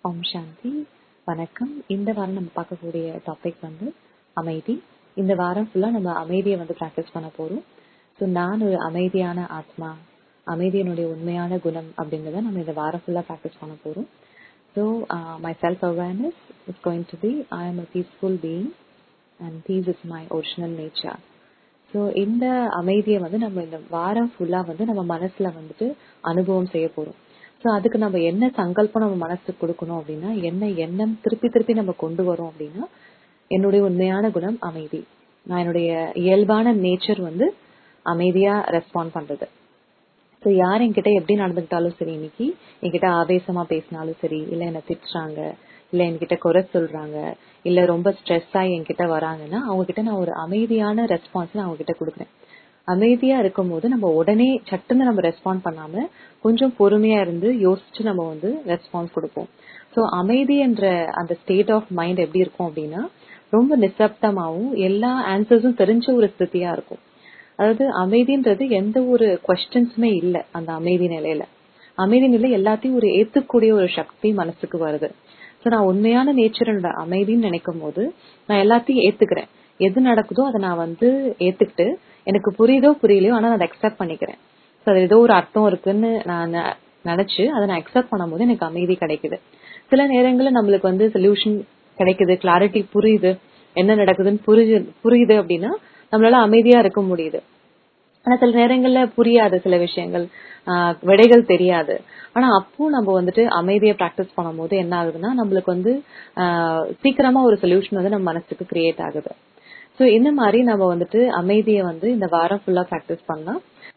ஓம் சாந்தி வணக்கம் இந்த வாரம் நம்ம பார்க்கக்கூடிய டாபிக் வந்து அமைதி இந்த வாரம் ஃபுல்லா நம்ம அமைதியை வந்து ப்ராக்டிஸ் பண்ண போறோம் ஸோ நான் ஒரு அமைதியான ஆத்மா அமைதியினுடைய உண்மையான குணம் அப்படிங்கிறத நம்ம இந்த வாரம் ஃபுல்லா ப்ராக்டிஸ் பண்ண போறோம் so myself awareness is going to be I am a peaceful being and peace is my original nature so இந்த அமைதியை வந்து நம்ம இந்த வாரம் ஃபுல்லா வந்து நம்ம மனசுல வந்துட்டு அனுபவம் செய்ய போறோம் ஸோ அதுக்கு நம்ம என்ன சங்கல்பம் நம்ம மனசுக்கு கொடுக்கணும் அப்படின்னா என்ன எண்ணம் திருப்பி திருப்பி நம்ம கொண்டு வரோம் அப்படின்னா என்னுடைய உண்மையான குணம் அமைதி நான் என்னுடைய இயல்பான நேச்சர் வந்து அமைதியா ரெஸ்பாண்ட் பண்றது ஸோ யார் என்கிட்ட எப்படி நடந்துக்கிட்டாலும் சரி இன்னைக்கு என்கிட்ட ஆவேசமா பேசினாலும் சரி இல்ல என்ன திட்டுறாங்க இல்ல என்கிட்ட குறை சொல்றாங்க இல்ல ரொம்ப ஸ்ட்ரெஸ் ஆகி என்கிட்ட வராங்கன்னா அவங்க கிட்ட நான் ஒரு அமைதியான ரெஸ்பான்ஸ் நான் அவங்க கிட்ட கொடுக்குறேன் அமைதியா இருக்கும் போது நம்ம உடனே சட்டுன்னு நம்ம ரெஸ்பாண்ட் பண்ணாம கொஞ்சம் பொறுமையா இருந்து யோசிச்சு நம்ம வந்து ரெஸ்பான்ஸ் கொடுப்போம் ஸோ அமைதி என்ற அந்த ஸ்டேட் ஆஃப் மைண்ட் எப்படி இருக்கும் அப்படின்னா ரொம்ப நிசப்தமாவும் எல்லா ஆன்சர்ஸும் தெரிஞ்ச ஒரு ஸ்திதியா இருக்கும் அதாவது அமைதின்றது எந்த ஒரு கொஸ்டின்ஸுமே இல்லை அந்த அமைதி நிலையில அமைதி நிலை எல்லாத்தையும் ஒரு ஏத்துக்கூடிய ஒரு சக்தி மனசுக்கு வருது ஸோ நான் உண்மையான நேச்சரோட அமைதின்னு நினைக்கும் போது நான் எல்லாத்தையும் ஏத்துக்கிறேன் எது நடக்குதோ அதை நான் வந்து ஏத்துக்கிட்டு எனக்கு புரியுதோ புரியலையோ ஆனா நான் அதை அக்செப்ட் பண்ணிக்கிறேன் ஸோ அது ஏதோ ஒரு அர்த்தம் இருக்குன்னு நான் நினைச்சு அதை நான் அக்செப்ட் பண்ணும்போது எனக்கு அமைதி கிடைக்குது சில நேரங்களில் நம்மளுக்கு வந்து சொல்யூஷன் கிடைக்குது கிளாரிட்டி புரியுது என்ன நடக்குதுன்னு புரியுது புரியுது அப்படின்னா நம்மளால அமைதியா இருக்க முடியுது ஆனா சில நேரங்கள்ல புரியாது சில விஷயங்கள் ஆஹ் விடைகள் தெரியாது ஆனா அப்போ நம்ம வந்துட்டு அமைதியை பிராக்டிஸ் பண்ணும்போது என்ன ஆகுதுன்னா நம்மளுக்கு வந்து ஆஹ் சீக்கிரமா ஒரு சொல்யூஷன் வந்து நம்ம மனசுக்கு கிரியேட் ஆகுது ஸோ இந்த மாதிரி நம்ம வந்துட்டு அமைதியை வந்து இந்த வாரம் ஃபுல்லா ப்ராக்டிஸ் பண்ணலாம்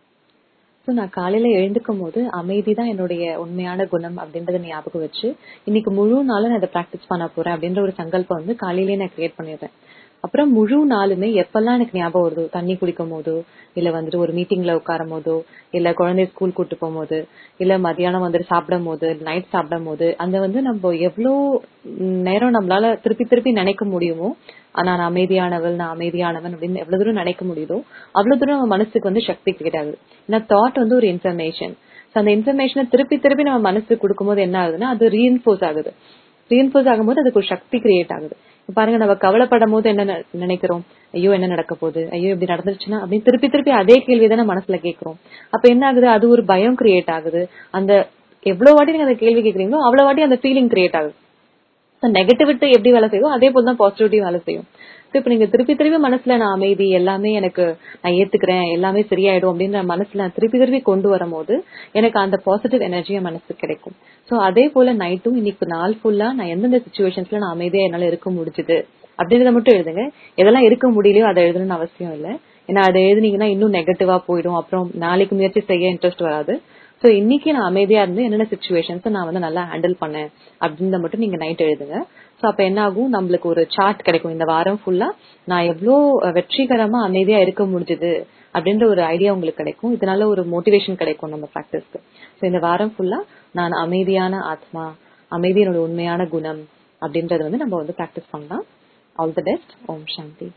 ஸோ நான் காலையில எழுந்துக்கும் போது அமைதி தான் என்னுடைய உண்மையான குணம் அப்படின்றத ஞாபகம் வச்சு இன்னைக்கு முழு நாளும் நான் இதை ப்ராக்டிஸ் பண்ண போறேன் அப்படின்ற ஒரு சங்கல்பம் வந்து காலையிலேயே நான் கிரியேட் பண்ணிடுறேன் அப்புறம் முழு நாளுமே எப்பெல்லாம் எனக்கு ஞாபகம் வருதோ தண்ணி குடிக்கும் போதோ இல்ல வந்துட்டு ஒரு மீட்டிங்ல உட்காரும் போதோ இல்ல குழந்தைய ஸ்கூல் கூட்டு போகும்போது இல்ல மத்தியானம் வந்துட்டு சாப்பிடும் போது நைட் சாப்பிடும் போது அந்த வந்து நம்ம எவ்வளோ நேரம் நம்மளால திருப்பி திருப்பி நினைக்க முடியுமோ நான் அமைதியானவள் நான் அமைதியானவன் அப்படின்னு எவ்வளவு தூரம் நினைக்க முடியுதோ அவ்வளவு தூரம் நம்ம மனசுக்கு வந்து சக்தி கிரியேட் ஆகுது ஏன்னா தாட் வந்து ஒரு இன்ஃபர்மேஷன் அந்த இன்ஃபர்மேஷனை திருப்பி திருப்பி நம்ம மனசுக்கு கொடுக்கும்போது என்ன ஆகுதுன்னா அது ரீஎன்போர்ஸ் ஆகுது ரீஎன்போர்ஸ் ஆகும்போது அதுக்கு ஒரு சக்தி கிரியேட் ஆகுது பாருங்க நம்ம கவலைப்படும் போது என்ன நினைக்கிறோம் ஐயோ என்ன நடக்க போகுது ஐயோ இப்படி நடந்துருச்சுன்னா அப்படின்னு திருப்பி திருப்பி அதே கேள்வி தானே மனசுல கேட்கிறோம் அப்ப என்ன ஆகுது அது ஒரு பயம் கிரியேட் ஆகுது அந்த எவ்வளவு வாட்டி நீங்க அந்த கேள்வி கேட்கறீங்களோ அவ்வளவு வாட்டி அந்த ஃபீலிங் கிரியேட் ஆகுது நெகட்டிவிட்டி எப்படி வேலை செய்யும் அதே போல தான் பாசிட்டிவிட்டி வேலை செய்யும் இப்ப நீங்க திருப்பி திருப்பி மனசுல நான் அமைதி எல்லாமே எனக்கு நான் ஏத்துக்கிறேன் எல்லாமே சரியாயிடும் அப்படின்ற மனசுல நான் திருப்பி திருப்பி கொண்டு வரும்போது எனக்கு அந்த பாசிட்டிவ் எனர்ஜி மனசுக்கு கிடைக்கும் சோ அதே போல நைட்டும் இன்னைக்கு நாள் ஃபுல்லா நான் எந்தெந்த சுச்சுவேஷன்ஸ்ல நான் அமைதியா என்னால இருக்க முடிஞ்சுது அப்படின்றத மட்டும் எழுதுங்க எதெல்லாம் இருக்க முடியலையோ அதை எழுதணும்னு அவசியம் இல்லை ஏன்னா அதை எழுதுனீங்கன்னா இன்னும் நெகட்டிவா போயிடும் அப்புறம் நாளைக்கு முயற்சி செய்ய இன்ட்ரெஸ்ட் வராது சோ இன்னைக்கு நான் அமைதியா இருந்து என்னென்ன சுச்சுவேஷன்ஸ் நான் வந்து நல்லா ஹேண்டில் பண்ணேன் அப்படின்றத மட்டும் நீங்க நைட் எழுதுங்க சோ அப்ப என்ன ஆகும் நம்மளுக்கு ஒரு சார்ட் கிடைக்கும் இந்த வாரம் ஃபுல்லா நான் எவ்வளோ வெற்றிகரமா அமைதியா இருக்க முடிஞ்சது அப்படின்ற ஒரு ஐடியா உங்களுக்கு கிடைக்கும் இதனால ஒரு மோட்டிவேஷன் கிடைக்கும் நம்ம ப்ராக்டிஸ்க்கு ஸோ இந்த வாரம் ஃபுல்லா நான் அமைதியான ஆத்மா அமைதியினோட உண்மையான குணம் அப்படின்றத வந்து நம்ம வந்து ப்ராக்டிஸ் பண்ணலாம் ஆல் தி பெஸ்ட் ஓம் சாந்தி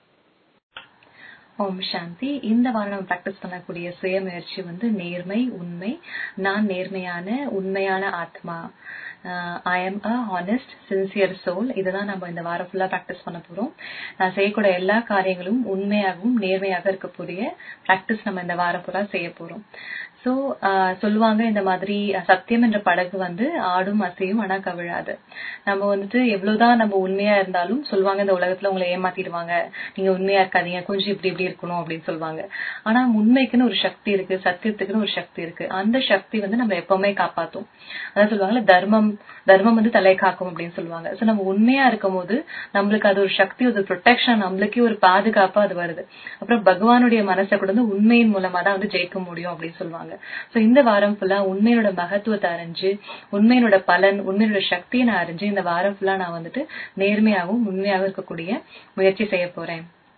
ஓம் சாந்தி இந்த வாரம் நம்ம ப்ராக்டிஸ் பண்ணக்கூடிய சுய முயற்சி வந்து நேர்மை உண்மை நான் நேர்மையான உண்மையான ஆத்மா I am a honest sincere soul இதுதான் நம்ம இந்த வாரம் ஃபுல்லா ப்ராக்டிஸ் பண்ண போறோம் நான் செய்யக்கூடிய எல்லா காரியங்களும் உண்மையாகவும் நேர்மையாக இருக்கக்கூடிய ப்ராக்டிஸ் நம்ம இந்த வாரம் ஃபுல்லா செய்ய போறோம் சோ சொல்லுவாங்க இந்த மாதிரி சத்தியம் என்ற படகு வந்து ஆடும் அசையும் ஆனா கவிழாது நம்ம வந்துட்டு எவ்வளவுதான் நம்ம உண்மையா இருந்தாலும் சொல்லுவாங்க இந்த உலகத்துல உங்களை ஏமாத்திடுவாங்க நீங்க உண்மையா இருக்காதீங்க கொஞ்சம் இப்படி இப்படி இருக்கணும் அப்படின்னு சொல்லுவாங்க ஆனா உண்மைக்குன்னு ஒரு சக்தி இருக்கு சத்தியத்துக்குன்னு ஒரு சக்தி இருக்கு அந்த சக்தி வந்து நம்ம எப்பவுமே காப்பாத்தும் அதான் சொல்லுவாங்கல்ல தர்மம் தர்மம் வந்து தலை காக்கும் அப்படின்னு சொல்லுவாங்க சோ நம்ம உண்மையா இருக்கும் போது நம்மளுக்கு அது ஒரு சக்தி ஒரு ப்ரொடெக்ஷன் நம்மளுக்கே ஒரு பாதுகாப்பா அது வருது அப்புறம் பகவானுடைய மனசை கூட வந்து உண்மையின் மூலமா தான் வந்து ஜெயிக்க முடியும் அப்படின்னு சொல்லுவாங்க சோ இந்த வாரம் ஃபுல்லா உண்மையோட மகத்துவத்தை அறிஞ்சு உண்மையோட பலன் உண்மையோட சக்தியை நான் அறிஞ்சு இந்த வாரம் ஃபுல்லா நான் வந்துட்டு நேர்மையாகவும் உண்மையாகவும் இருக்கக்கூடிய முயற்சி செய்ய போறேன்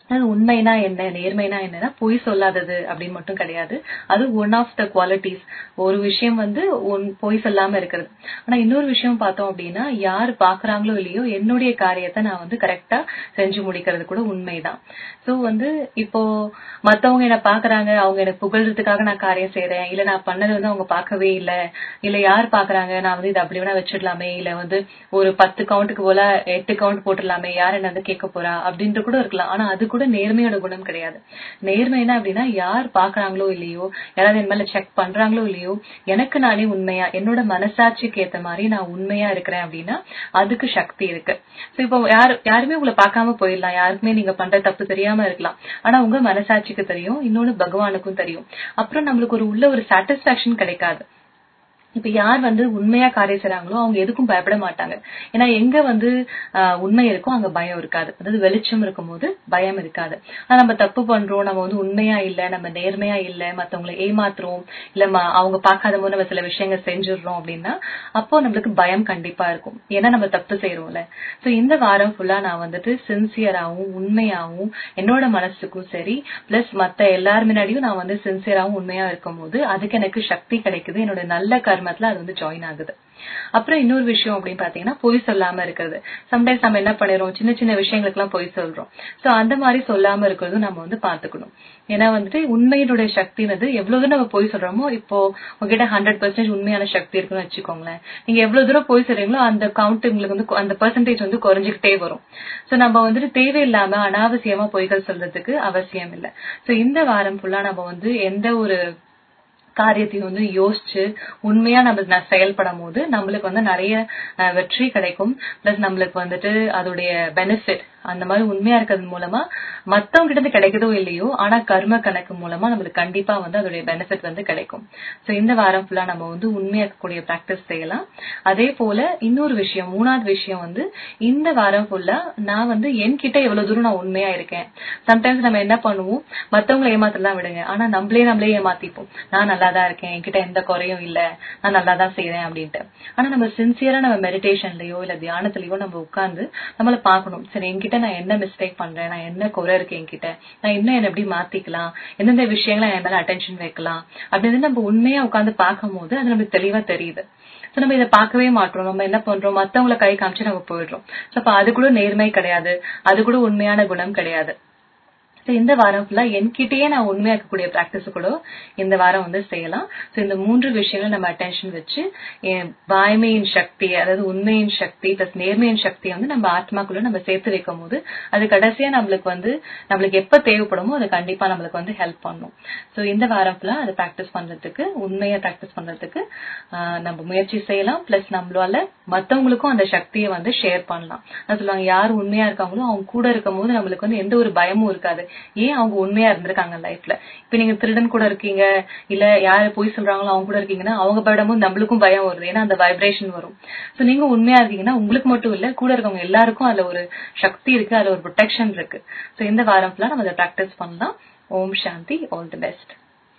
அது உண்மைனா என்ன நேர்மைனா என்னன்னா பொய் சொல்லாதது அப்படின்னு மட்டும் கிடையாது அது ஒன் ஆஃப் த குவாலிட்டிஸ் ஒரு விஷயம் வந்து ஒன் பொய் சொல்லாம இருக்கிறது ஆனா இன்னொரு விஷயம் பார்த்தோம் அப்படின்னா யார் பாக்குறாங்களோ இல்லையோ என்னுடைய காரியத்தை நான் வந்து கரெக்டா செஞ்சு முடிக்கிறது கூட உண்மைதான் சோ வந்து இப்போ மத்தவங்க என்ன பாக்குறாங்க அவங்க எனக்கு புகழ்றதுக்காக நான் காரியம் செய்யறேன் இல்ல நான் பண்ணது வந்து அவங்க பார்க்கவே இல்ல இல்ல யார் பாக்குறாங்க நான் வந்து இதை அப்படி வேணா வச்சிடலாமே இல்ல வந்து ஒரு பத்து கவுண்ட்டுக்கு போல எட்டு கவுண்ட் போட்டுடலாமே யார் என்ன வந்து கேட்க போறா அப்படின்ட்டு கூட இருக்கலாம் ஆனா அது கூட நேர்மையோட குணம் கிடையாது நேர்மை என்ன அப்படின்னா யார் பாக்குறாங்களோ இல்லையோ யாராவது என் மேல செக் பண்றாங்களோ இல்லையோ எனக்கு நானே உண்மையா என்னோட மனசாட்சிக்கு ஏத்த மாதிரி நான் உண்மையா இருக்கிறேன் அப்படின்னா அதுக்கு சக்தி இருக்கு சோ இப்போ யார் யாருமே உங்களை பார்க்காம போயிடலாம் யாருக்குமே நீங்க பண்ற தப்பு தெரியாம இருக்கலாம் ஆனா உங்க மனசாட்சிக்கு தெரியும் இன்னொன்னு பகவானுக்கும் தெரியும் அப்புறம் நம்மளுக்கு ஒரு உள்ள ஒரு சாட்டிஸ்பாக்சன் கிடைக்காது இப்ப யார் வந்து உண்மையா காரியம் செய்றாங்களோ அவங்க எதுக்கும் பயப்பட மாட்டாங்க ஏன்னா எங்க வந்து ஆஹ் உண்மை இருக்கோ அங்க பயம் இருக்காது அதாவது வெளிச்சம் இருக்கும்போது பயம் இருக்காது ஆனா நம்ம தப்பு பண்றோம் நம்ம வந்து உண்மையா இல்ல நம்ம நேர்மையா இல்ல மத்தவங்களை ஏமாத்துறோம் இல்ல ம- அவங்க பார்க்காத போது நம்ம சில விஷயங்கள் செஞ்சிடுறோம் அப்படின்னா அப்போ நம்மளுக்கு பயம் கண்டிப்பா இருக்கும் ஏன்னா நம்ம தப்பு செய்யறோம்ல சோ இந்த வாரம் ஃபுல்லா நான் வந்துட்டு சின்சியராவும் உண்மையாவும் என்னோட மனசுக்கும் சரி பிளஸ் மத்த எல்லார் முன்னாடியும் நான் வந்து சின்சியராவும் உண்மையா இருக்கும்போது அதுக்கு எனக்கு சக்தி கிடைக்குது என்னோட நல்ல கர்மத்துல அது வந்து ஜாயின் ஆகுது அப்புறம் இன்னொரு விஷயம் அப்படின்னு பாத்தீங்கன்னா பொய் சொல்லாம இருக்கிறது சம்டைம்ஸ் நம்ம என்ன பண்ணிடுறோம் சின்ன சின்ன விஷயங்களுக்கு எல்லாம் பொய் சொல்றோம் சோ அந்த மாதிரி சொல்லாம இருக்கிறதும் நம்ம வந்து பாத்துக்கணும் ஏன்னா வந்துட்டு உண்மையினுடைய சக்தினது எவ்வளவு தூரம் நம்ம பொய் சொல்றோமோ இப்போ உங்ககிட்ட ஹண்ட்ரட் பர்சன்டேஜ் உண்மையான சக்தி இருக்குன்னு வச்சுக்கோங்களேன் நீங்க எவ்வளவு தூரம் பொய் சொல்றீங்களோ அந்த கவுண்ட் உங்களுக்கு வந்து கொ- அந்த பெர்சன்டேஜ் வந்து குறைஞ்சிக்கிட்டே வரும் சோ நம்ம வந்துட்டு தேவையில்லாம அனாவசியமா பொய்கள் சொல்றதுக்கு அவசியம் இல்லை சோ இந்த வாரம் ஃபுல்லா நம்ம வந்து எந்த ஒரு காரியத்தையும் வந்து யோசிச்சு உண்மையா நம்ம ந- செயல்படும் போது நம்மளுக்கு வந்து நிறைய அஹ், வெற்றி கிடைக்கும் பிளஸ் நம்மளுக்கு வந்துட்டு அதோடைய பெனிஃபிட் அந்த மாதிரி உண்மையா இருக்கிறது மூலமா மத்தவங்க கிட்ட இருந்து கிடைக்குதோ இல்லையோ ஆனா கர்ம கணக்கு மூலமா நம்மளுக்கு கண்டிப்பா வந்து அதோடைய பெனிஃபிட் வந்து கிடைக்கும் சோ இந்த வாரம் ஃபுல்லா நம்ம வந்து உண்மையா இருக்கக்கூடிய பிராக்டிஸ் செய்யலாம் அதே போல இன்னொரு விஷயம் மூணாவது விஷயம் வந்து இந்த வாரம் ஃபுல்லா நான் வந்து என்கிட்ட எவ்வளவு தூரம் நான் உண்மையா இருக்கேன் சம்டைம்ஸ் நம்ம என்ன பண்ணுவோம் மத்தவங்களை ஏமாத்தலாம் விடுங்க ஆனா நம்மளே நம்மளே ஏமாத்திப்போம் நான் நல்லா தான் இருக்கேன் என்கிட்ட எந்த குறையும் இல்ல நான் நல்லா தான் செய்றேன் அப்படின்ட்டு ஆனா நம்ம சின்சியரா நம்ம மெடிடேஷன்லயோ இல்ல தியானத்திலயோ நம்ம உட்கார்ந்து நம்மள பார்க்கணும் சரி என்கிட்ட நான் என்ன மிஸ்டேக் பண்றேன் நான் என்ன குறை இருக்கு என்கிட்ட நான் இன்னும் என்ன எப்படி மாத்திக்கலாம் எந்தெந்த விஷயங்களை என் மேல அட்டென்ஷன் வைக்கலாம் அப்படின்னு நம்ம உண்மையா உட்கார்ந்து பார்க்கும்போது அது நமக்கு தெளிவா தெரியுது சோ நம்ம இதை பார்க்கவே மாட்டோம் நம்ம என்ன பண்றோம் மத்தவங்கள கை காமிச்சு நம்ம போயிடுறோம் சோ அப்ப அது கூட நேர்மை கிடையாது அது கூட உண்மையான குணம் கிடையாது So, இந்த வாரம் ஃபுல்லா என்கிட்டயே நான் உண்மையா இருக்கக்கூடிய பிராக்டிஸ் கூட இந்த வாரம் வந்து செய்யலாம் சோ இந்த மூன்று விஷயங்கள் நம்ம அட்டென்ஷன் வச்சு என் வாய்மையின் சக்தி அதாவது உண்மையின் சக்தி பிளஸ் நேர்மையின் சக்தியை வந்து நம்ம ஆத்மாக்குள்ள நம்ம சேர்த்து வைக்கும் போது அது கடைசியா நம்மளுக்கு வந்து நம்மளுக்கு எப்ப தேவைப்படுமோ அது கண்டிப்பா நம்மளுக்கு வந்து ஹெல்ப் பண்ணும் சோ இந்த வாரம் ஃபுல்லா அதை பிராக்டிஸ் பண்றதுக்கு உண்மையா பிராக்டிஸ் பண்றதுக்கு ஆஹ் நம்ம முயற்சி செய்யலாம் பிளஸ் நம்மளால மத்தவங்களுக்கும் அந்த சக்தியை வந்து ஷேர் பண்ணலாம் நான் சொல்லுவாங்க யார் உண்மையா இருக்காங்களோ அவங்க கூட இருக்கும்போது நம்மளுக்கு வந்து எந்த ஒரு பயமும் இருக்காது ஏன் அவங்க உண்மையா இருந்திருக்காங்க லைஃப்ல இப்ப நீங்க திருடன் கூட இருக்கீங்க இல்ல யாரு போய் சொல்றாங்களோ அவங்க கூட இருக்கீங்கன்னா அவங்க பயமும் நம்மளுக்கும் பயம் வருது ஏன்னா அந்த வைப்ரேஷன் வரும் சோ நீங்க உண்மையா இருக்கீங்கன்னா உங்களுக்கு மட்டும் இல்ல கூட இருக்கவங்க எல்லாருக்கும் அதுல ஒரு சக்தி இருக்கு அதுல ஒரு ப்ரொடெக்ஷன் இருக்கு சோ இந்த வாரம் ஃபுல்லா நம்ம அதை பிராக்டிஸ் பண்ணலாம் ஓம் சாந்தி ஆல் தி பெஸ்ட்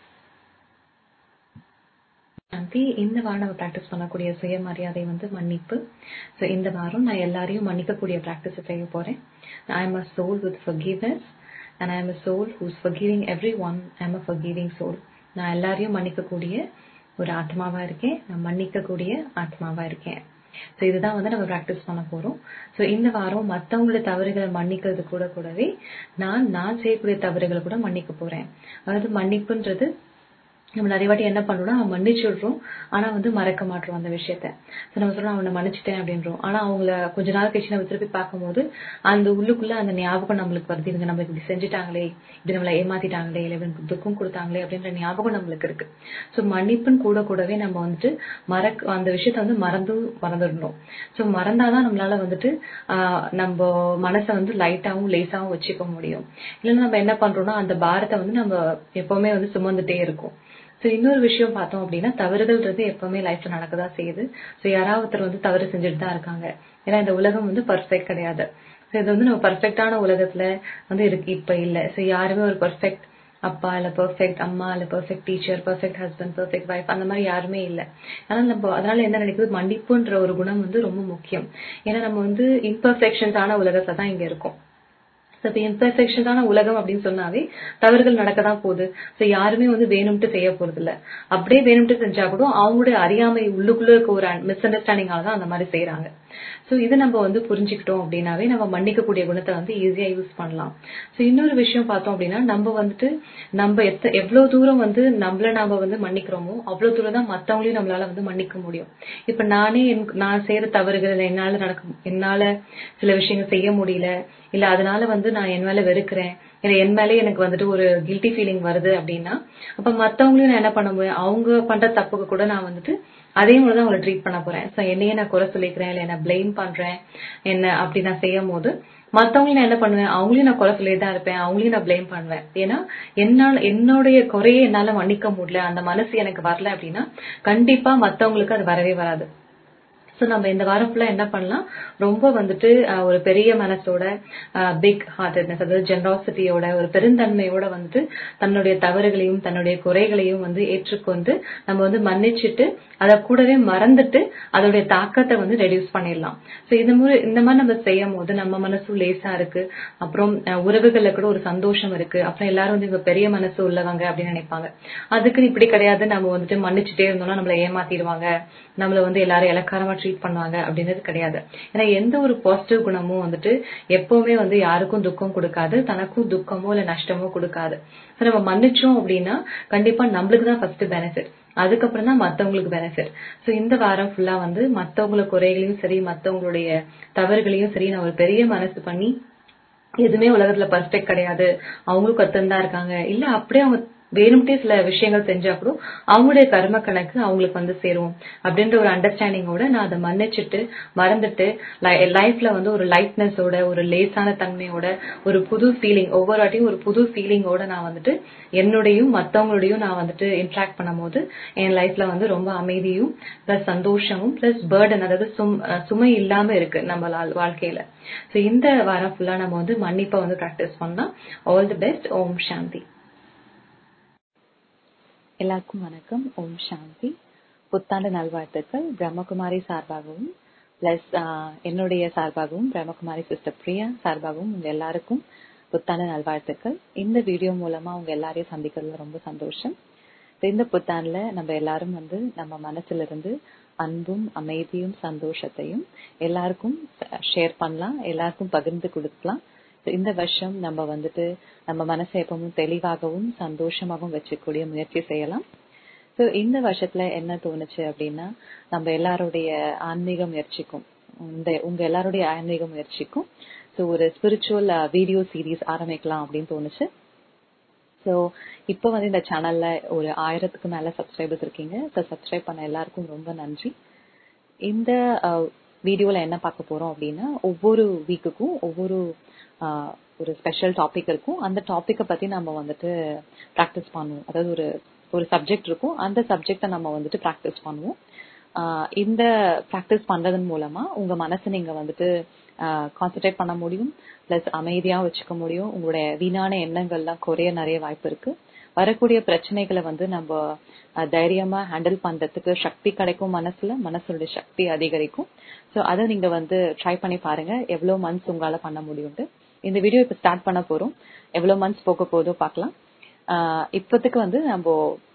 சாந்தி இந்த வாரம் நம்ம ப்ராக்டிஸ் பண்ணக்கூடிய சுயமரியாதை வந்து மன்னிப்பு ஸோ இந்த வாரம் நான் எல்லாரையும் மன்னிக்கக்கூடிய ப்ராக்டிஸ் செய்ய போறேன் I am a soul with forgiveness and I am a soul who's forgiving everyone I am a forgiving soul நான் எல்லாரையும் மன்னிக்கக்கூடிய ஒரு ஆத்மாவா இருக்கேன் நான் மன்னிக்கக்கூடிய ஆத்மாவா இருக்கேன் ஸோ இதுதான் வந்து நம்ம ப்ராக்டிஸ் பண்ண போறோம் ஸோ இந்த வாரம் மற்றவங்களோட தவறுகளை மன்னிக்கிறது கூட கூடவே நான் நான் செய்யக்கூடிய தவறுகளை கூட மன்னிக்க போறேன் அதாவது மன்னிப்புன்றது நம்ம நிறைய வாட்டி என்ன பண்றோம்னா நம்ம மன்னிச்சுடுறோம் ஆனா வந்து மறக்க மாட்டோம் அந்த விஷயத்த So நம்ம சொல்றோம் அவனை மன்னிச்சிட்டேன் அப்படின்றோம் ஆனா அவங்கள கொஞ்ச நாள் கழிச்சு நம்ம திருப்பி பார்க்கும்போது அந்த உள்ளுக்குள்ள அந்த ஞாபகம் நம்மளுக்கு வருது இவங்க நம்மளுக்கு இப்படி செஞ்சுட்டாங்களே இப்படி நம்மளை ஏமாத்திட்டாங்களே இல்லை இவனுக்கு துக்கம் கொடுத்தாங்களே அப்படின்ற ஞாபகம் நம்மளுக்கு இருக்கு சோ மன்னிப்புன்னு கூட கூடவே நம்ம வந்துட்டு மறக்க அந்த விஷயத்த வந்து மறந்து மறந்துடணும் சோ மறந்தாதான் நம்மளால வந்துட்டு ஆஹ் நம்ம மனசை வந்து லைட்டாவும் லேசாவும் வச்சுக்க முடியும் இல்லைன்னா நம்ம என்ன பண்றோம்னா அந்த பாரத்தை வந்து நம்ம எப்பவுமே வந்து சுமந்துட்டே இருக்கும் சோ இன்னொரு விஷயம் பார்த்தோம் அப்படின்னா தவறுகள்ன்றது எப்பவுமே லைஃப்ல நடக்கதான் செய்யுது சோ யாராவது ஒருத்தர் வந்து தவறு செஞ்சுட்டு தான் இருக்காங்க ஏன்னா இந்த உலகம் வந்து பர்ஃபெக்ட் கிடையாது சோ இது வந்து நம்ம பர்ஃபெக்டான உலகத்துல வந்து இருக்கு இப்ப இல்ல சோ யாருமே ஒரு பர்ஃபெக்ட் அப்பா இல்ல பெர்ஃபெக்ட் அம்மா இல்ல perfect teacher perfect husband perfect wife அந்த மாதிரி யாருமே இல்ல அதனால நம்ம அதனால என்ன நினைக்குது மன்னிப்புன்ற ஒரு குணம் வந்து ரொம்ப முக்கியம் ஏன்னா நம்ம வந்து இம்பர்ஃபெக்ஷன்ஸ் ஆன உலகத்துல தான் இங்க இருக்கோம் இப்போ இம்பர்ஃபெக்ஷனான உலகம் அப்படின்னு சொன்னாவே தவறுகள் நடக்க தான் போகுது ஸோ யாருமே வந்து வேணும்ட்டு செய்ய போறது இல்ல அப்படியே வேணும்ட்டு செஞ்சா கூட அவங்களுடைய அறியாமை உள்ளுக்குள்ள இருக்க ஒரு மிஸ் அண்டர்ஸ்டாண்டிங்கால தான் அந்த மாதிரி செய்யறாங்க ஸோ இது நம்ம வந்து புரிஞ்சுக்கிட்டோம் அப்படின்னாவே நம்ம மன்னிக்கக்கூடிய குணத்தை வந்து ஈஸியா யூஸ் பண்ணலாம் ஸோ இன்னொரு விஷயம் பார்த்தோம் அப்படின்னா நம்ம வந்துட்டு நம்ம எத்த எவ்வளவு தூரம் வந்து நம்மள நாம வந்து மன்னிக்கிறோமோ அவ்வளவு தூரம் தான் மத்தவங்களையும் நம்மளால வந்து மன்னிக்க முடியும் இப்ப நானே எனக்கு- நான் செய்யற தவறுகள் என்னால நடக்க என்னால சில விஷயங்கள் செய்ய முடியல இல்ல அதனால வந்து நான் என் மேல வெறுக்கிறேன் இல்ல என் மேலே எனக்கு வந்துட்டு ஒரு கில்ட்டி ஃபீலிங் வருது அப்படின்னா அப்ப மத்தவங்களையும் நான் என்ன பண்ண முடியும் அவங்க பண்ற தப்புக்கு கூட நான் வந்துட்டு அதே மாதிரி தான் அவங்களை ட்ரீட் பண்ண போறேன் ஸோ என்னையே நான் குறை சொல்லிக்கிறேன் இல்ல என்ன ப்ளேம் பண்றேன் என்ன அப்படி நான் செய்யும் போது மத்தவங்களையும் நான் என்ன பண்ணுவேன் அவங்களையும் நான் குறை சொல்லிட்டு தான் இருப்பேன் அவங்களையும் நான் ப்ளேம் பண்ணுவேன் ஏன்னா என்னால என்னுடைய குறையை என்னால மன்னிக்க முடியல அந்த மனசு எனக்கு வரல அப்படின்னா கண்டிப்பா மத்தவங்களுக்கு அது வரவே வராது ஸோ நம்ம இந்த வாரம் ஃபுல்லா என்ன பண்ணலாம் ரொம்ப வந்துட்டு அஹ், ஒரு பெரிய மனசோட பிக் ஹார்ட்டட்னஸ் அதாவது ஜெனராசிட்டியோட ஒரு பெருந்தன்மையோட வந்துட்டு தன்னுடைய தவறுகளையும் தன்னுடைய குறைகளையும் வந்து ஏற்றுக்கொண்டு நம்ம வந்து மன்னிச்சுட்டு அதை கூடவே மறந்துட்டு அதோடைய தாக்கத்தை வந்து ரெடியூஸ் பண்ணிடலாம் ஸோ இந்த மாதிரி இந்த மாதிரி நம்ம செய்யும் போது நம்ம மனசும் லேசா இருக்கு அப்புறம் அஹ், உறவுகள்ல கூட ஒரு சந்தோஷம் இருக்கு அப்புறம் எல்லாரும் வந்து இவங்க பெரிய மனசு உள்ளவங்க அப்படின்னு நினைப்பாங்க அதுக்குன்னு இப்படி கிடையாது நம்ம வந்துட்டு மன்னிச்சுட்டே இருந்தோம்னா நம்மள ஏமாத்திடுவாங்க நம்மள வந்து எல்லாரும் இலக்காரமா ட்ரீட் பண்ணுவாங்க அப்படின்றது கிடையாது ஏன்னா எந்த ஒரு பாசிட்டிவ் குணமும் வந்துட்டு எப்பவுமே வந்து யாருக்கும் துக்கம் கொடுக்காது தனக்கும் துக்கமோ இல்ல நஷ்டமோ கொடுக்காது So நம்ம மன்னிச்சோம் அப்படின்னா கண்டிப்பா நம்மளுக்கு தான் ஃபர்ஸ்ட் பெனிஃபிட் அதுக்கப்புறம் தான் மத்தவங்களுக்கு பெனிஃபிட் சோ இந்த வாரம் ஃபுல்லா வந்து மத்தவங்கள குறைகளையும் சரி மத்தவங்களுடைய தவறுகளையும் சரி நான் ஒரு பெரிய மனசு பண்ணி எதுவுமே உலகத்துல பர்ஃபெக்ட் கிடையாது அவங்களும் கத்துன்னு தான் இருக்காங்க இல்ல அப்படியே அவங்க வேணும்ட்டே சில விஷயங்கள் செஞ்சா கூட அவங்களுடைய கர்ம கணக்கு அவங்களுக்கு வந்து சேரும் அப்படின்ற ஒரு அண்டர்ஸ்டாண்டிங்கோட நான் அதை மன்னிச்சுட்டு மறந்துட்டு லைஃப்ல வந்து ஒரு லைட்னஸோட ஒரு லேசான தன்மையோட ஒரு புது ஃபீலிங் ஒவ்வொரு வாட்டியும் ஒரு புது ஃபீலிங்கோட நான் வந்துட்டு என்னுடையும் மத்தவங்களோடையும் நான் வந்துட்டு இன்ட்ராக்ட் பண்ணும்போது என் லைஃப்ல வந்து ரொம்ப அமைதியும் பிளஸ் சந்தோஷமும் பிளஸ் பேர்டன் அதாவது சும்- அஹ் சுமை இல்லாம இருக்கு நம்ம லா- வாழ்க்கையில சோ இந்த வாரம் ஃபுல்லா நம்ம வந்து மன்னிப்பை வந்து பிராக்டிஸ் பண்ணலாம் ஆல் தி பெஸ்ட் ஓம் சாந்தி எல்லாருக்கும் வணக்கம் ஓம் சாந்தி புத்தாண்டு நல்வாழ்த்துக்கள் பிரம்மகுமாரி சார்பாகவும் பிளஸ் என்னுடைய சார்பாகவும் பிரம்மகுமாரி சிஸ்டர் பிரியா சார்பாகவும் உங்க எல்லாருக்கும் புத்தாண்டு நல்வாழ்த்துக்கள் இந்த வீடியோ மூலமா உங்க எல்லாரையும் சந்திக்கிறதுல ரொம்ப சந்தோஷம் இந்த புத்தாண்டுல நம்ம எல்லாரும் வந்து நம்ம மனசுல இருந்து அன்பும் அமைதியும் சந்தோஷத்தையும் எல்லாருக்கும் ஷேர் பண்ணலாம் எல்லாருக்கும் பகிர்ந்து கொடுக்கலாம் இந்த வருஷம் நம்ம வந்துட்டு நம்ம மனசை எப்பவும் தெளிவாகவும் சந்தோஷமாகவும் வச்சுக்கூடிய முயற்சி செய்யலாம் சோ இந்த வருஷத்துல என்ன தோணுச்சு அப்படின்னா நம்ம எல்லாருடைய ஆன்மீக முயற்சிக்கும் இந்த உங்க எல்லாருடைய ஆன்மீக முயற்சிக்கும் சோ ஒரு ஸ்பிரிச்சுவல் வீடியோ சீரிஸ் ஆரம்பிக்கலாம் அப்படின்னு தோணுச்சு சோ இப்போ வந்து இந்த சேனல்ல ஒரு ஆயிரத்துக்கு மேல சப்ஸ்கிரைபர்ஸ் இருக்கீங்க ஸோ சப்ஸ்கிரைப் பண்ண எல்லாருக்கும் ரொம்ப நன்றி இந்த வீடியோல என்ன பார்க்க போறோம் அப்படின்னா ஒவ்வொரு வீக்குக்கும் ஒவ்வொரு ஆஹ், ஒரு ஸ்பெஷல் டாபிக் இருக்கும் அந்த டாபிக்கை பத்தி நம்ம வந்துட்டு ப்ராக்டிஸ் பண்ணுவோம் அதாவது ஒரு ஒரு சப்ஜெக்ட் இருக்கும் அந்த சப்ஜெக்டை நம்ம வந்துட்டு ப்ராக்டிஸ் பண்ணுவோம் ஆஹ், இந்த ப்ராக்டிஸ் பண்றதன் மூலமா உங்க மனசை நீங்க வந்துட்டு கான்சென்ட்ரேட் பண்ண முடியும் பிளஸ் அமைதியா வச்சுக்க முடியும் உங்களுடைய வீணான எண்ணங்கள்லாம் குறைய நிறைய வாய்ப்பு இருக்கு வரக்கூடிய பிரச்சனைகளை வந்து நம்ம அஹ், தைரியமா ஹேண்டில் பண்றதுக்கு சக்தி கிடைக்கும் மனசுல மனசுடைய சக்தி அதிகரிக்கும் சோ அதை நீங்க வந்து ட்ரை பண்ணி பாருங்க எவ்வளவு மந்த்ஸ் உங்களால பண்ண முடியும்ட்டு இந்த வீடியோ இப்ப ஸ்டார்ட் பண்ண போறோம் எவ்வளவு மந்த்ஸ் போக போதோ பார்க்கலாம் ஆஹ், இப்போதைக்கு வந்து நம்ம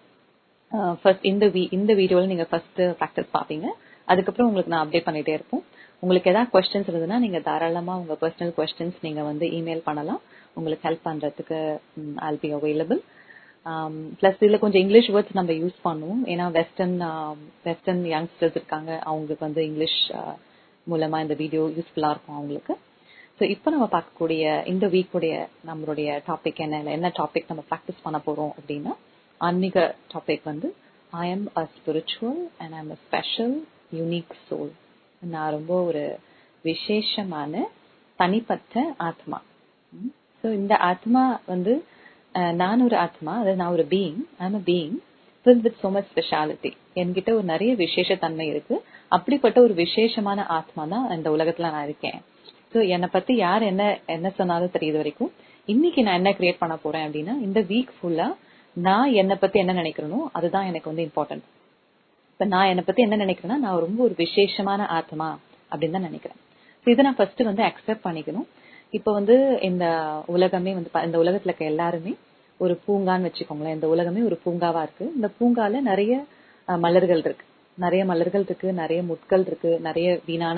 ஃபர்ஸ்ட் இந்த வீ இந்த வீடியோல நீங்க ஃபர்ஸ்ட் ப்ராக்டிஸ் பாப்பீங்க அதுக்கப்புறம் உங்களுக்கு நான் அப்டேட் பண்ணிட்டே இருப்போம் உங்களுக்கு ஏதாவது கொஸ்டின்ஸ் இருந்ததுன்னா நீங்க தாராளமா உங்க பர்சனல் கொஸ்டின்ஸ் நீங்க வந்து இமெயில் பண்ணலாம் உங்களுக்கு ஹெல்ப் பண்றதுக்கு ஆல் பி அவைலபிள் பிளஸ் இதுல கொஞ்சம் இங்கிலீஷ் வேர்ட்ஸ் நம்ம யூஸ் பண்ணுவோம் ஏன்னா வெஸ்டர்ன் வெஸ்டர்ன் யங்ஸ்டர்ஸ் இருக்காங்க அவங்களுக்கு வந்து இங்கிலீஷ் ஆஹ், மூலமா இந்த வீடியோ யூஸ்ஃபுல்லா இருக்கும் அவங்களுக்கு ஸோ இப்போ நம்ம பார்க்கக்கூடிய இந்த வீக்குடைய நம்மளுடைய டாபிக் என்ன இல்ல என்ன டாபிக் நம்ம ப்ராக்டிஸ் பண்ண போறோம் அப்படின்னா ஆன்மீக டாபிக் வந்து I am a spiritual and I'm a special unique soul நான் ரொம்ப ஒரு விசேஷமான தனிப்பட்ட ஆத்மா ஸோ இந்த ஆத்மா வந்து அஹ், நான் ஒரு ஆத்மா அதாவது நான் ஒரு being I'm a being filled with so much speciality என்கிட்ட ஒரு நிறைய விசேஷ தன்மை இருக்கு அப்படிப்பட்ட ஒரு விசேஷமான ஆத்மா தான் இந்த உலகத்துல நான் இருக்கேன் ஸோ என்னை பத்தி யார் என்ன என்ன சொன்னாலும் சரி இது வரைக்கும் இன்னைக்கு நான் என்ன கிரியேட் பண்ண போறேன் அப்படின்னா இந்த வீக் ஃபுல்லா நான் என்னை பத்தி என்ன நினைக்கிறேனோ அதுதான் எனக்கு வந்து இம்பார்ட்டன்ட் இப்ப நான் என்னை பத்தி என்ன நினைக்கிறேன்னா நான் ரொம்ப ஒரு விசேஷமான ஆத்மா அப்படின்னு தான் நினைக்கிறேன் So இதை நான் ஃபர்ஸ்ட் வந்து அக்செப்ட் பண்ணிக்கணும் இப்போ வந்து இந்த உலகமே வந்து ப- இந்த உலகத்துல இருக்க எல்லாருமே ஒரு பூங்கான்னு வச்சுக்கோங்களேன் இந்த உலகமே ஒரு பூங்காவா இருக்கு இந்த பூங்கால நிறைய அஹ், மலர்கள் இருக்கு நிறைய மலர்கள் இருக்கு நிறைய முட்கள் இருக்கு நிறைய வீணான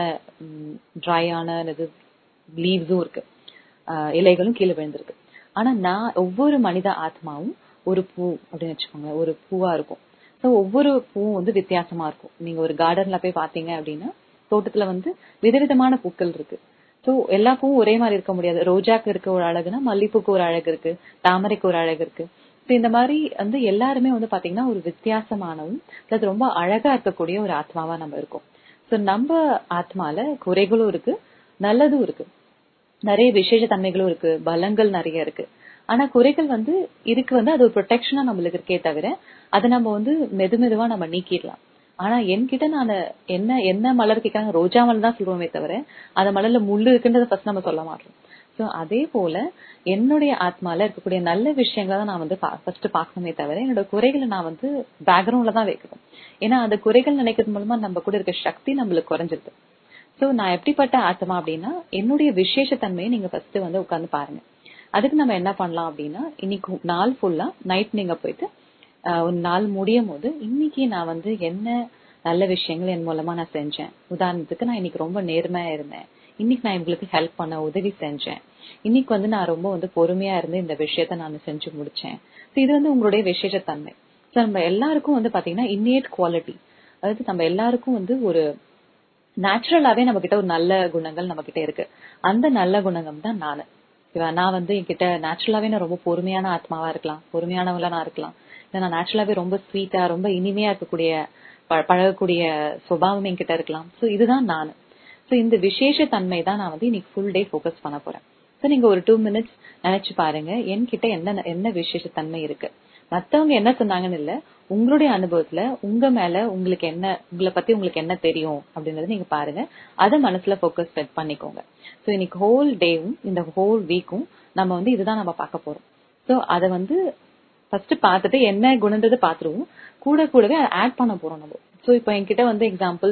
ட்ரையான இது லீவ்ஸும் இருக்கு அஹ், இலைகளும் கீழே விழுந்திருக்கு ஆனா நான் ஒவ்வொரு மனித ஆத்மாவும் ஒரு பூ அப்படின்னு வச்சுக்கோங்க ஒரு பூவா இருக்கும் ஸோ ஒவ்வொரு பூவும் வந்து வித்தியாசமா இருக்கும் நீங்க ஒரு கார்டன்ல போய் பாத்தீங்க அப்படின்னா தோட்டத்துல வந்து விதவிதமான பூக்கள் இருக்கு ஸோ எல்லா பூவும் ஒரே மாதிரி இருக்க முடியாது ரோஜாக்கு இருக்க ஒரு அழகுனா மல்லிப்பூக்கு ஒரு அழகு இருக்கு தாமரைக்கு ஒரு அழகு இருக்கு ஸோ இந்த மாதிரி வந்து எல்லாருமே வந்து பாத்தீங்கன்னா ஒரு வித்தியாசமானவும் அது ரொம்ப அழகா இருக்கக்கூடிய ஒரு ஆத்மாவா நம்ம இருக்கோம் ஸோ நம்ம ஆத்மால குறைகளும் இருக்கு நல்லதும் இருக்கு நிறைய விசேஷ தன்மைகளும் இருக்கு பலங்கள் நிறைய இருக்கு ஆனா குறைகள் வந்து இதுக்கு வந்து அது ஒரு ப்ரொடெக்ஷனா நம்மளுக்கு இருக்கே தவிர அதை நம்ம வந்து மெது மெதுவா நம்ம நீக்கிடலாம் ஆனா என்கிட்ட நான் என்ன என்ன மலர் கேட்கறாங்க ரோஜா மலர் தான் சொல்லுவோமே தவிர அந்த மலர்ல முள்ளு இருக்குன்றத ஃபர்ஸ்ட் நம்ம சொல்ல மாட்டோம் சோ அதே போல என்னுடைய ஆத்மால இருக்கக்கூடிய நல்ல விஷயங்களை தான் நான் வந்து ஃபர்ஸ்ட் பார்க்கணுமே தவிர என்னோட குறைகளை நான் வந்து பேக்ரவுண்ட்ல தான் வைக்கணும் ஏன்னா அந்த குறைகள் நினைக்கிறது மூலமா நம்ம கூட இருக்க சக்தி நம்மளுக்கு குறைஞ்சிருது சோ நான் எப்படிப்பட்ட ஆத்மா அப்படின்னா என்னுடைய விசேஷ தன்மையை நீங்க ஃபர்ஸ்ட் வந்து உட்கார்ந்து பாருங்க அதுக்கு நம்ம என்ன பண்ணலாம் அப்படின்னா இன்னைக்கு நாள் ஃபுல்லா நைட் நீங்க போயிட்டு ஆஹ், ஒரு நாள் முடியும் போது இன்னைக்கு நான் வந்து என்ன நல்ல விஷயங்கள் என் மூலமா நான் செஞ்சேன் உதாரணத்துக்கு நான் இன்னைக்கு ரொம்ப நேர்மையா இருந்தேன் இன்னைக்கு நான் இவங்களுக்கு ஹெல்ப் பண்ண உதவி செஞ்சேன் இன்னைக்கு வந்து நான் ரொம்ப வந்து பொறுமையா இருந்து இந்த விஷயத்த நான் செஞ்சு முடிச்சேன் So இது வந்து உங்களுடைய விசேஷ தன்மை So நம்ம எல்லாருக்கும் வந்து பாத்தீங்கன்னா இன்னேட் குவாலிட்டி அதாவது நம்ம எல்லாருக்கும் வந்து ஒரு நேச்சுரலாவே நம்ம கிட்ட ஒரு நல்ல குணங்கள் நம்ம கிட்ட இருக்கு அந்த நல்ல குணங்கள் தான் நானு ஓகேவா நான் வந்து என்கிட்ட நேச்சுரலாவே நான் ரொம்ப பொறுமையான ஆத்மாவா இருக்கலாம் பொறுமையானவங்களா நான் இருக்கலாம் இல்ல நான் நேச்சுரலாவே ரொம்ப ஸ்வீட்டா ரொம்ப இனிமையா இருக்கக்கூடிய ப- பழகக்கூடிய சுபாவம் என்கிட்ட இருக்கலாம் சோ இதுதான் நானு சோ இந்த விசேஷ தன்மை தான் நான் வந்து இன்னைக்கு ஃபுல் டே ஃபோக்கஸ் பண்ண போறேன் சோ நீங்க ஒரு டூ மினிட்ஸ் நினைச்சு பாருங்க என்கிட்ட என்ன என்ன விசேஷ தன்மை இருக்கு மத்தவங்க என்ன சொன்னாங்கன்னு இல்ல உங்களுடைய அனுபவத்துல உங்க மேல உங்களுக்கு என்ன உங்களை பத்தி உங்களுக்கு என்ன தெரியும் அப்படிங்கறத நீங்க பாருங்க அத மனசுல ஃபோக்கஸ் செட் பண்ணிக்கோங்க சோ இன்னைக்கு ஹோல் டேவும் இந்த ஹோல் வீக்கும் நம்ம வந்து இதுதான் நம்ம பார்க்க போறோம் சோ அத வந்து ஃபர்ஸ்ட் பார்த்துட்டு என்ன குணன்றதை பார்த்துருவோம் கூட கூடவே ஆட் பண்ண போறோம் நம்ம சோ இப்போ என்கிட்ட வந்து எக்ஸாம்பிள்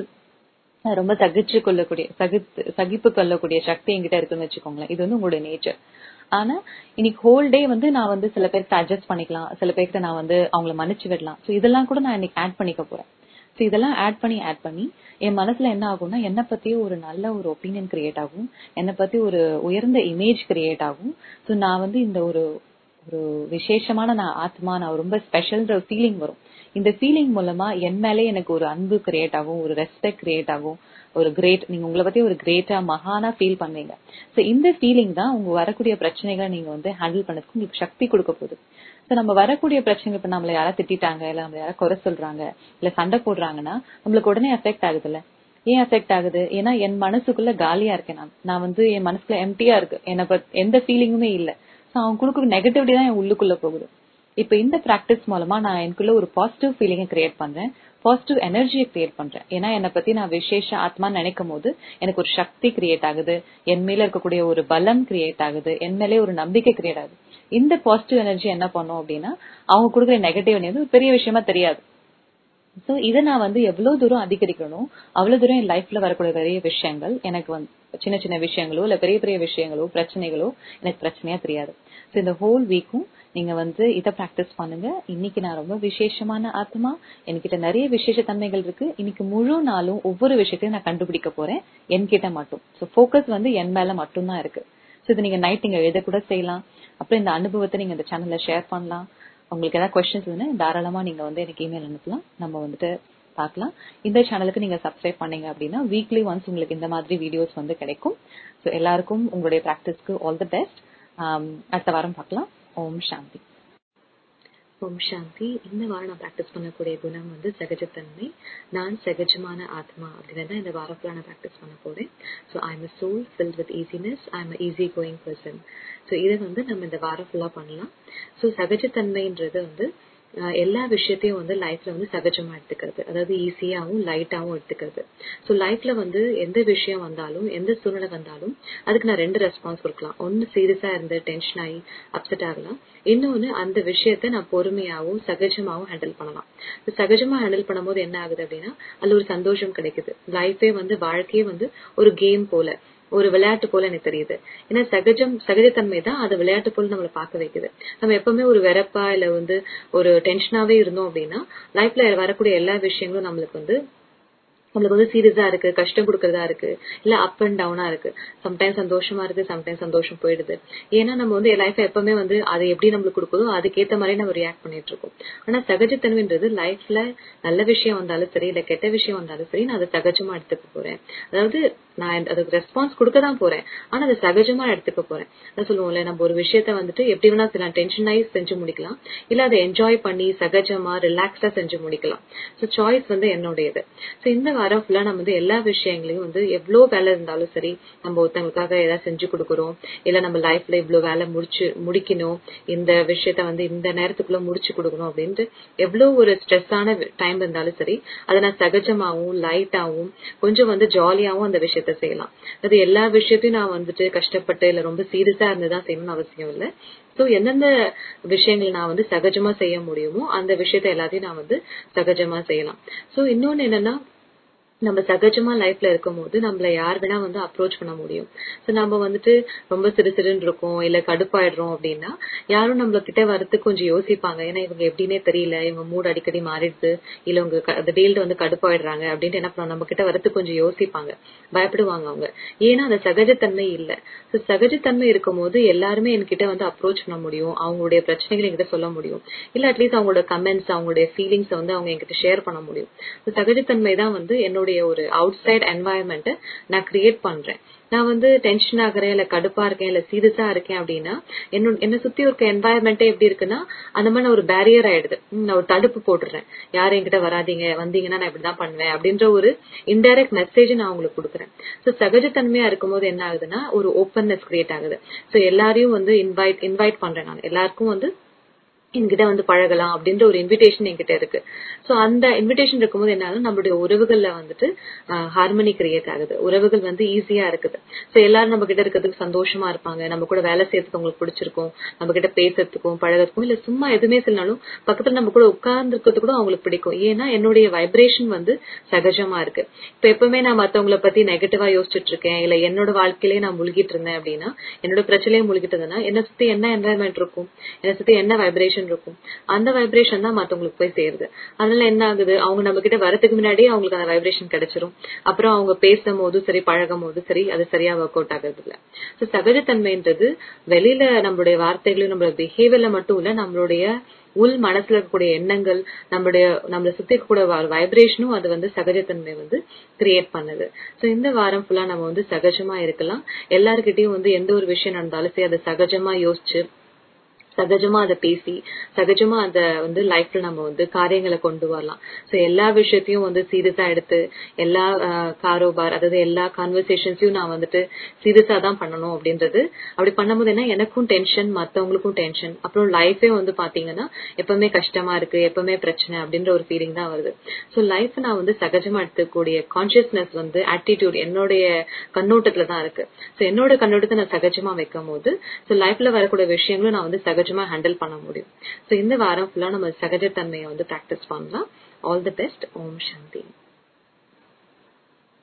ரொம்ப சகிச்சு கொள்ளக்கூடிய சகித்து சகிப்பு கொள்ளக்கூடிய சக்தி என்கிட்ட இருக்குன்னு வச்சுக்கோங்களேன் இது வந்து உங்களுடைய நேச்சர் ஆனா இன்னைக்கு ஹோல் டே வந்து நான் வந்து சில பேருக்கு அட்ஜஸ்ட் பண்ணிக்கலாம் சில பேருக்கு நான் வந்து அவங்கள மன்னிச்சு விடலாம் சோ இதெல்லாம் கூட நான் இன்னைக்கு ஆட் பண்ணிக்க போறேன் சோ இதெல்லாம் ஆட் பண்ணி ஆட் பண்ணி என் மனசுல என்ன ஆகும்னா என்ன பத்தியே ஒரு நல்ல ஒரு ஒப்பீனியன் கிரியேட் ஆகும் என்ன பத்தி ஒரு உயர்ந்த இமேஜ் கிரியேட் ஆகும் சோ நான் வந்து இந்த ஒரு ஒரு விசேஷமான நான் ஆத்மா நான் ரொம்ப ஸ்பெஷல்ன்ற ஒரு ஃபீலிங் வரும் இந்த ஃபீலிங் மூலமா என் மேலே எனக்கு ஒரு அன்பு கிரியேட் ஆகும் ஒரு ரெஸ்பெக்ட் கிரியேட் ஆகும் ஒரு கிரேட் நீங்க உங்களை பத்தி ஒரு கிரேட்டா மகானா ஃபீல் பண்ணுவீங்க சோ இந்த ஃபீலிங் தான் உங்க வரக்கூடிய பிரச்சனைகளை நீங்க வந்து ஹேண்டில் பண்ணதுக்கு உங்களுக்கு சக்தி கொடுக்க போகுது சோ நம்ம வரக்கூடிய பிரச்சனைகள் இப்ப நம்மள யாராவது திட்டிட்டாங்க இல்ல நம்ம யாராவது குறை சொல்றாங்க இல்ல சண்டை போடுறாங்கன்னா நம்மளுக்கு உடனே எஃபெக்ட் ஆகுதுல்ல ஏன் எஃபெக்ட் ஆகுது ஏன்னா என் மனசுக்குள்ள காலியா இருக்கேன் நான் நான் வந்து என் மனசுக்குள்ள எம்டியா இருக்கு என்ன பத் எந்த ஃபீலிங்குமே இல்ல சோ அவன் கொடுக்குற நெகட்டிவிட்டி தான் என் உள்ளுக்குள்ள போகுது இப்ப இந்த பிராக்டிஸ் மூலமா நான் எனக்குள்ள ஒரு பாசிட்டிவ் ஃபீலிங்கை கிரியேட் பண்றேன் பாசிட்டிவ் எனர்ஜியை கிரியேட் பண்றேன் ஏன்னா என்னை பத்தி நான் விசேஷ ஆத்மா நினைக்கும் போது எனக்கு ஒரு சக்தி கிரியேட் ஆகுது என் மேல இருக்கக்கூடிய ஒரு பலம் கிரியேட் ஆகுது என் மேலே ஒரு நம்பிக்கை கிரியேட் ஆகுது இந்த பாசிட்டிவ் எனர்ஜி என்ன பண்ணும் அப்படின்னா அவங்க கொடுக்குற நெகட்டிவ் வந்து ஒரு பெரிய விஷயமா தெரியாது சோ இதை நான் வந்து எவ்வளவு தூரம் அதிகரிக்கணும் அவ்வளவு தூரம் என் லைஃப்ல வரக்கூடிய நிறைய விஷயங்கள் எனக்கு வந்து சின்ன சின்ன விஷயங்களோ இல்ல பெரிய பெரிய விஷயங்களோ பிரச்சனைகளோ எனக்கு பிரச்சனையா தெரியாது சோ இந்த ஹோல் வீக்கும் நீங்க வந்து இதை பிராக்டிஸ் பண்ணுங்க இன்னைக்கு நான் ரொம்ப விசேஷமான ஆத்மா என்கிட்ட நிறைய விசேஷ தன்மைகள் இருக்கு இன்னைக்கு முழு நாளும் ஒவ்வொரு விஷயத்தையும் நான் கண்டுபிடிக்க போறேன் என்கிட்ட மட்டும் சோ ஃபோக்கஸ் வந்து என் மேல மட்டும்தான் இருக்கு சோ இது நீங்க நைட் நீங்க எழுத கூட செய்யலாம் அப்புறம் இந்த அனுபவத்தை நீங்க இந்த சேனல்ல ஷேர் பண்ணலாம் உங்களுக்கு ஏதாவது கொஸ்டின்ஸ் இருந்தா தாராளமா நீங்க வந்து எனக்கு இமெயில் அனுப்பலாம் நம்ம வந்துட்டு பார்க்கலாம் இந்த சேனலுக்கு நீங்க சப்ஸ்கிரைப் பண்ணீங்க அப்படின்னா வீக்லி ஒன்ஸ் உங்களுக்கு இந்த மாதிரி வீடியோஸ் வந்து கிடைக்கும் ஸோ எல்லாருக்கும் உங்களுடைய ப்ராக்டிஸ்க்கு ஆல் தி பெஸ்ட் அடுத்த வாரம் பார்க்கலாம் ஓம் சாந்தி ஓம் சாந்தி இந்த வாரம் நான் ப்ராக்டிஸ் பண்ணக்கூடிய குணம் வந்து சகஜத்தன்மை நான் சகஜமான ஆத்மா அப்படின்னு தான் இந்த வாரம் ஃபுல்லாக நான் ப்ராக்டிஸ் பண்ண போறேன் so I am soul filled with easiness I am easy going person so இதை வந்து நம்ம இந்த வாரம் ஃபுல்லாக பண்ணலாம் ஸோ சகஜத்தன்மைன்றது வந்து ஆஹ் எல்லா விஷயத்தையும் வந்து லைஃப்ல வந்து சகஜமா எடுத்துக்கிறது அதாவது ஈஸியாவும் லைட்டாவும் எடுத்துக்கிறது ஸோ லைஃப்ல வந்து எந்த விஷயம் வந்தாலும் எந்த சூழ்நிலை வந்தாலும் அதுக்கு நான் ரெண்டு ரெஸ்பான்ஸ் கொடுக்கலாம் ஒன்னு சீரியஸா இருந்து டென்ஷன் ஆகி அப்செட் ஆகலாம் இன்னொன்னு அந்த விஷயத்த நான் பொறுமையாவும் சகஜமாவும் ஹேண்டில் பண்ணலாம் So, சகஜமா ஹேண்டில் பண்ணும்போது என்ன ஆகுது அப்படின்னா அதுல ஒரு சந்தோஷம் கிடைக்குது லைஃபே வந்து வாழ்க்கையே வந்து ஒரு கேம் போல ஒரு விளையாட்டு போல எனக்கு தெரியுது ஏன்னா சகஜம் சகஜத்தன்மை தான் அது விளையாட்டு போல நம்மள பார்க்க வைக்குது நம்ம எப்பவுமே ஒரு வெறப்பா இல்ல வந்து ஒரு டென்ஷனாவே இருந்தோம் அப்படின்னா லைஃப்ல வரக்கூடிய எல்லா விஷயங்களும் நம்மளுக்கு வந்து நம்மளுக்கு வந்து சீரியஸா இருக்கு கஷ்டம் கொடுக்கறதா இருக்கு இல்ல அப் அண்ட் டவுனா இருக்கு சம்டைம்ஸ் சந்தோஷமா இருக்கு சம்டைம்ஸ் சந்தோஷம் போயிடுது ஏன்னா நம்ம வந்து லைஃப் எப்பவுமே வந்து அது எப்படி நம்மளுக்கு கொடுக்குதோ அதுக்கேத்த மாதிரி நம்ம ரியாக்ட் பண்ணிட்டு இருக்கோம் ஆனா சகஜத்தன்மைன்றது லைஃப்ல நல்ல விஷயம் வந்தாலும் சரி இல்ல கெட்ட விஷயம் வந்தாலும் சரி நான் அதை சகஜமா எடுத்துக்க போறேன் அதாவது நான் அதுக்கு ரெஸ்பான்ஸ் கொடுக்க தான் போறேன் ஆனா அதை சகஜமா எடுத்துக்க போறேன் அதான் சொல்லுவோம்ல நம்ம ஒரு விஷயத்த வந்துட்டு எப்படி வேணா செய்யலாம் டென்ஷன் ஆகி செஞ்சு முடிக்கலாம் இல்ல அதை என்ஜாய் பண்ணி சகஜமா ரிலாக்ஸ்டா செஞ்சு முடிக்கலாம் சோ சாய்ஸ் வந்து என்னுடையது சோ இந்த வாரம் ஃபுல்லா நம்ம வந்து எல்லா விஷயங்களையும் வந்து எவ்வளவு வேலை இருந்தாலும் சரி நம்ம ஒருத்தவங்களுக்காக ஏதாவது செஞ்சு கொடுக்குறோம் இல்ல நம்ம லைஃப்ல இவ்வளவு வேலை முடிச்சு முடிக்கணும் இந்த விஷயத்த வந்து இந்த நேரத்துக்குள்ள முடிச்சு கொடுக்கணும் அப்படின்ட்டு எவ்வளவு ஒரு ஸ்ட்ரெஸ்ஸான டைம் இருந்தாலும் சரி அதை நான் சகஜமாவும் லைட்டாவும் கொஞ்சம் வந்து ஜாலியாவும் அந்த விஷயத்த செய்யலாம் அது எல்லா விஷயத்தையும் நான் வந்துட்டு கஷ்டப்பட்டு இல்ல ரொம்ப சீரியஸா இருந்துதான் செய்யணும்னு அவசியம் இல்லை சோ எந்தெந்த விஷயங்கள் நான் வந்து சகஜமா செய்ய முடியுமோ அந்த விஷயத்த எல்லாத்தையும் நான் வந்து சகஜமா செய்யலாம் சோ இன்னொன்னு என்னன்னா நம்ம சகஜமா லைஃப்ல இருக்கும்போது நம்மள யார் வேணா வந்து அப்ரோச் பண்ண முடியும் சோ நம்ம வந்துட்டு ரொம்ப சிறு சிறுன்னு இருக்கோம் இல்ல கடுப்பாயிடுறோம் அப்படின்னா யாரும் நம்மள கிட்ட வரதுக்கு கொஞ்சம் யோசிப்பாங்க ஏன்னா இவங்க எப்படின்னே தெரியல இவங்க மூடு அடிக்கடி மாறிடுது இல்ல உங்க அந்த டீல்டு வந்து கடுப்பாயிடுறாங்க அப்படின்ட்டு என்ன பண்ணுவோம் நம்ம கிட்ட வரதுக்கு கொஞ்சம் யோசிப்பாங்க பயப்படுவாங்க அவங்க ஏன்னா அந்த சகஜத்தன்மை இல்ல சோ சகஜத்தன்மை இருக்கும் போது எல்லாருமே என்கிட்ட வந்து அப்ரோச் பண்ண முடியும் அவங்களுடைய பிரச்சனைகளை என்கிட்ட சொல்ல முடியும் இல்ல அட்லீஸ்ட் அவங்களோட கமெண்ட்ஸ் அவங்களுடைய ஃபீலிங்ஸ் வந்து அவங்க என்கிட்ட ஷேர் பண்ண முடியும் சகஜத்தன்மை தான் வந்து என்னுடைய ஒரு அவுட் சைட் என்வாயன்மெண்ட் நான் கிரியேட் பண்றேன் நான் வந்து டென்ஷன் ஆகுறேன் இல்ல கடுப்பா இருக்கேன் இல்ல சீரியஸா இருக்கேன் அப்படின்னா என்ன என்ன சுத்தி இருக்க என்வாயன்மெண்டே எப்படி இருக்குன்னா அந்த மாதிரி நான் ஒரு பேரியர் ஆயிடுது நான் ஒரு தடுப்பு போட்டுறேன் யாரும் என்கிட்ட வராதீங்க வந்தீங்கன்னா நான் இப்படிதான் பண்ணுவேன் அப்படின்ற ஒரு இன்டைரக்ட் மெசேஜ் நான் உங்களுக்கு கொடுக்குறேன் சோ சகஜத்தன்மையா இருக்கும்போது என்ன ஆகுதுன்னா ஒரு ஓப்பன்னஸ் கிரியேட் ஆகுது சோ எல்லாரையும் வந்து இன்வைட் இன்வைட் பண்றேன் நான் எல்லாருக்கும் வந்து என்கிட்ட வந்து பழகலாம் அப்படின்ற ஒரு இன்விடேஷன் என்கிட்ட இருக்கு சோ அந்த இன்விடேஷன் இருக்கும்போது என்ன ஆகுது நம்மளுடைய உறவுகள்ல வந்துட்டு ஹார்மனி கிரியேட் ஆகுது உறவுகள் வந்து ஈஸியா இருக்குது சோ எல்லாரும் நம்ம கிட்ட இருக்கிறதுக்கு சந்தோஷமா இருப்பாங்க நம்ம கூட வேலை செய்யறதுக்கு உங்களுக்கு பிடிச்சிருக்கும் நம்ம கிட்ட பேசுறதுக்கும் பழகிறதுக்கும் இல்ல சும்மா எதுவுமே சொல்லனாலும் பக்கத்துல நம்ம கூட உட்கார்ந்து இருக்கிறது கூட அவங்களுக்கு பிடிக்கும் ஏன்னா என்னுடைய வைப்ரேஷன் வந்து சகஜமா இருக்கு இப்ப எப்பவுமே நான் மத்தவங்கள பத்தி நெகட்டிவா யோசிச்சுட்டு இருக்கேன் இல்ல என்னோட வாழ்க்கையிலேயே நான் முழுகிட்டு இருந்தேன் அப்படின்னா என்னோட பிரச்சனையே முழுகிட்டு இருந்தேன்னா என்ன சுத்தி என்ன என்வாயன்மெண்ட் இருக்கும் என்ன சுத்தி என்ன வைப்ரேஷன் இருக்கும் அந்த வைப்ரேஷன் தான் மத்தவங்களுக்கு போய் சேருது அதனால என்ன ஆகுது அவங்க நம்ம கிட்ட வரதுக்கு முன்னாடியே அவங்களுக்கு அந்த வைப்ரேஷன் கிடைச்சிரும் அப்புறம் அவங்க பேசும் போதும் சரி பழகும் போதும் சரி அது சரியா ஒர்க் அவுட் ஆகுறது இல்ல சோ சகஜத்தன்மைன்றது வெளியில நம்மளுடைய வார்த்தைகளும் நம்மளோட பிஹேவியர்ல மட்டும் இல்ல நம்மளுடைய உள் மனசுல இருக்கக்கூடிய எண்ணங்கள் நம்மளுடைய நம்மள சுத்தி இருக்கக்கூடிய வைப்ரேஷனும் அது வந்து சகஜத்தன்மை வந்து கிரியேட் பண்ணுது சோ இந்த வாரம் ஃபுல்லா நம்ம வந்து சகஜமா இருக்கலாம் எல்லாருக்கிட்டையும் வந்து எந்த ஒரு விஷயம் நடந்தாலும் சரி அதை சகஜமா யோசிச்சு சகஜமா அதை பேசி சகஜமா அத வந்து லைஃப்ல நம்ம வந்து காரியங்களை கொண்டு வரலாம் சோ எல்லா விஷயத்தையும் வந்து சீரியஸா எடுத்து எல்லா காரோபார் அதாவது எல்லா கான்வர்சேஷன்ஸையும் நான் வந்துட்டு சீரியஸா தான் பண்ணணும் அப்படின்றது அப்படி பண்ணும்போது என்ன எனக்கும் டென்ஷன் மத்தவங்களுக்கும் டென்ஷன் அப்புறம் லைஃபே வந்து பாத்தீங்கன்னா எப்பவுமே கஷ்டமா இருக்கு எப்பவுமே பிரச்சனை அப்படின்ற ஒரு ஃபீலிங் தான் வருது சோ லைஃப் நான் வந்து சகஜமா எடுத்துக்கூடிய கான்சியஸ்னஸ் வந்து ஆட்டிடியூட் என்னுடைய கண்ணோட்டத்துல தான் இருக்கு சோ என்னோட கண்ணோட்டத்தை நான் சகஜமா வைக்கும் போது சோ லைஃப்ல வரக்கூடிய விஷயங்களும் நான் வந்து சகஜமா ஹேண்டில் பண்ண முடியும் சோ இந்த வாரம் ஃபுல்லா நம்ம சகஜத்தன்மையை வந்து பிராக்டிஸ் பண்ணலாம் all the best Om Shanti